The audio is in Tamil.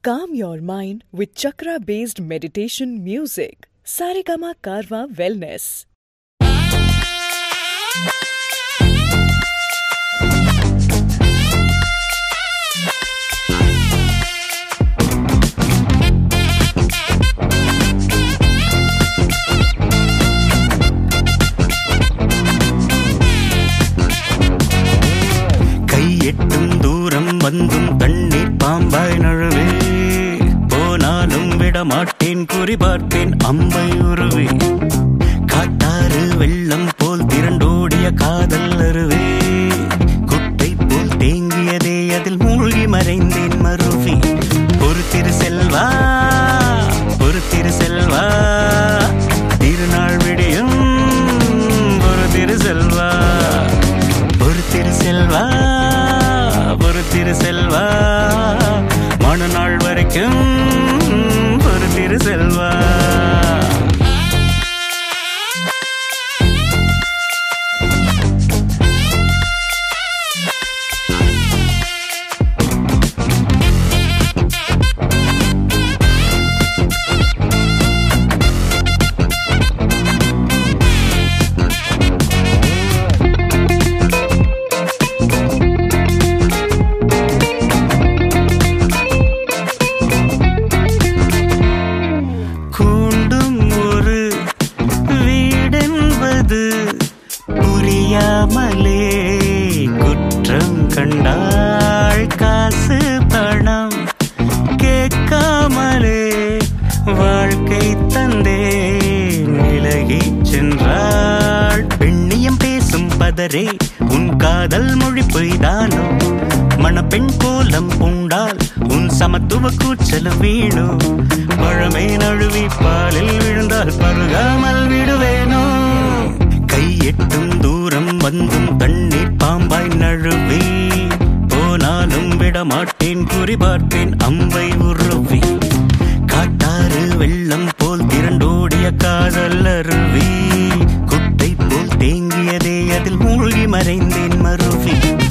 Calm your mind with chakra based meditation music. Saregama Karwa Wellness. கை எட்டும் தூரம் வந்தும் தண்ணீர் பாம்பாய் நழுவே போனாலும் விடமாட்டேன் குறி பார்ப்பேன் அம்பை உருவே காட்டாறு வெள்ளம் போல் திரண்டோடிய காதல் அருவே குட்டை போல் தேங்கியதே அதில் மூழ்கி மறைந்தேன் மருவி பொறுத்திரு செல்வா பொறுத்திரு செல்வா திருநாள் விடியும் பொறுத்திரு செல்வா பொறுத்திரு செல்வா பொறுத்திரு செல்வா மறுநாள் வரைக்கும் பொறுத்திரு செல்வா கூண்டும் ஒரு வீடென்பது புரியாமலே குற்றம் கண்டாள் காசு பணம் கேட்காமலே வாழ்க்கை தந்தே விலகிச் சென்றாள் பெண்ணியம் பேசும் பதரே உன் காதல் மொழி பொய்தானோ மணப்பெண் கோலம் பூண்டால் உன் சமத்துவ கூச்சல் வீணோ பழமை நழுவி பாலில் விழுந்தால் பருகாமல் விடுவேனோ கை எட்டும் தூரம் வந்தும் தண்ணீர் பாம்பாய் நழுவி போனாலும் விடமாட்டேன் குறி பார்ப்பேன் அம்பை உருவி காட்டாறு வெள்ளம் போல் திரண்டோடிய காதல் அருவி குட்டை போல் தேங்கியதே அதில் மூழ்கி மறைந்தேன் மருவி